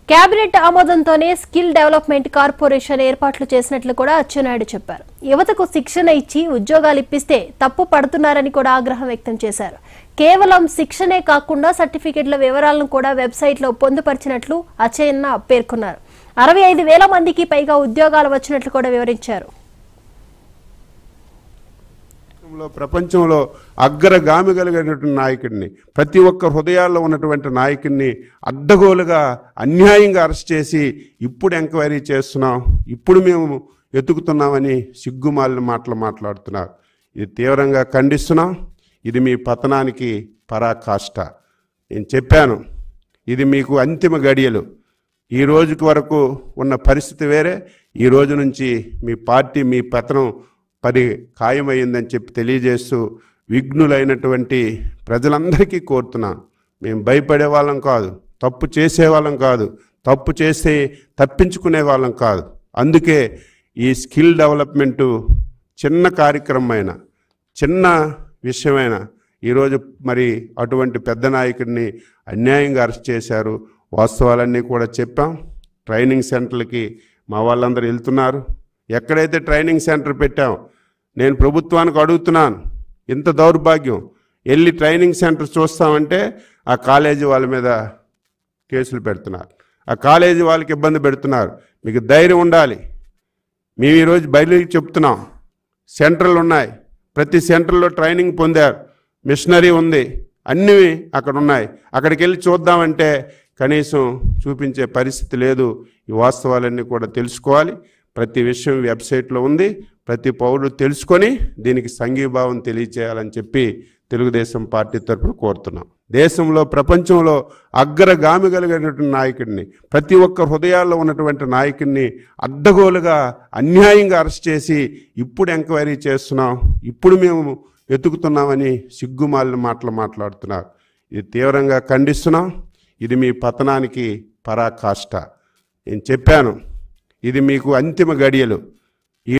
cabinet ఆమోదంతోనే skill development corporation ఏర్పాట్లు చేసినట్లు కూడా అచ్చెన్నాయుడు చెప్పారు యువతకు శిక్షణ ఇచ్చి ఉద్యోగాలు ఇప్పిస్తే తప్పు పడుతున్నారని కూడా ఆగ్రహం వ్యక్తం చేశారు కేవలం శిక్షణే కాకుండా సర్టిఫికెట్ల వివరాలను కూడా వెబ్సైట్లో పొందుపరిచినట్లు అచ్చెన్న పేర్కొన్నారు అరవై ఐదు వేల మందికి పైగా ఉద్యోగాలు వచ్చినట్లు కూడా వివరించారు దేశంలో ప్రపంచంలో అగ్రగామి కలిగినటువంటి నాయకుడిని ప్రతి ఒక్క హృదయాల్లో ఉన్నటువంటి నాయకుడిని అడ్డగోలుగా అన్యాయంగా అరెస్ట్ చేసి ఇప్పుడు ఎంక్వైరీ చేస్తున్నాం ఇప్పుడు మేము ఎతుకుతున్నామని సిగ్గుమాలిన మాటలు మాట్లాడుతున్నారు ఇది తీవ్రంగా ఖండిస్తున్నాం ఇది మీ పతనానికి పరాకాష్ట నేను చెప్పాను ఇది మీకు అంతిమ గడియలు ఈ రోజుకి వరకు ఉన్న పరిస్థితి వేరే ఈ రోజు నుంచి మీ పార్టీ మీ పతనం పరి ఖాయమైందని చెప్పి తెలియజేస్తూ విఘ్నులైనటువంటి ప్రజలందరికీ కోరుతున్నాను మేము భయపడే వాళ్ళం కాదు తప్పు చేసే వాళ్ళం కాదు తప్పు చేస్తే తప్పించుకునే వాళ్ళం కాదు అందుకే ఈ స్కిల్ డెవలప్మెంటు చిన్న కార్యక్రమమైన చిన్న విషయమైన ఈరోజు మరి అటువంటి పెద్ద నాయకుడిని అన్యాయంగా అరెస్ట్ చేశారు వాస్తవాలన్నీ కూడా చెప్పాం ట్రైనింగ్ సెంటర్లకి మా వాళ్ళందరూ వెళ్తున్నారు ఎక్కడైతే ట్రైనింగ్ సెంటర్ పెట్టాం నేను ప్రభుత్వానికి అడుగుతున్నాను ఇంత దౌర్భాగ్యం వెళ్ళి ట్రైనింగ్ సెంటర్ చూస్తామంటే ఆ కాలేజీ వాళ్ళ మీద కేసులు పెడుతున్నారు ఆ కాలేజీ వాళ్ళకి ఇబ్బంది పెడుతున్నారు మీకు ధైర్యం ఉండాలి మేము ఈరోజు బయలుకి చెప్తున్నాం సెంటర్లు ఉన్నాయి ప్రతి సెంటర్లో ట్రైనింగ్ పొందారు మిషనరీ ఉంది అన్నీ అక్కడ ఉన్నాయి అక్కడికి వెళ్ళి చూద్దామంటే కనీసం చూపించే పరిస్థితి లేదు ఈ వాస్తవాలన్నీ కూడా తెలుసుకోవాలి ప్రతి విషయం వెబ్సైట్లో ఉంది ప్రతి పౌరుడు తెలుసుకొని దీనికి సంఘీభావం తెలియచేయాలని చెప్పి తెలుగుదేశం పార్టీ తరఫున కోరుతున్నాం దేశంలో ప్రపంచంలో అగ్రగామి కలిగినటువంటి నాయకుడిని ప్రతి ఒక్క హృదయాల్లో ఉన్నటువంటి నాయకుడిని అడ్డగోలుగా అన్యాయంగా అరెస్ట్ చేసి ఇప్పుడు ఎంక్వైరీ చేస్తున్నాం ఇప్పుడు మేము ఎతుకుతున్నామని సిగ్గుమాలిన మాటలు మాట్లాడుతున్నారు ఇది తీవ్రంగా ఖండిస్తున్నాం ఇది మీ పతనానికి పరాకాష్ట నేను చెప్పాను ఇది మీకు అంతిమ గడియలు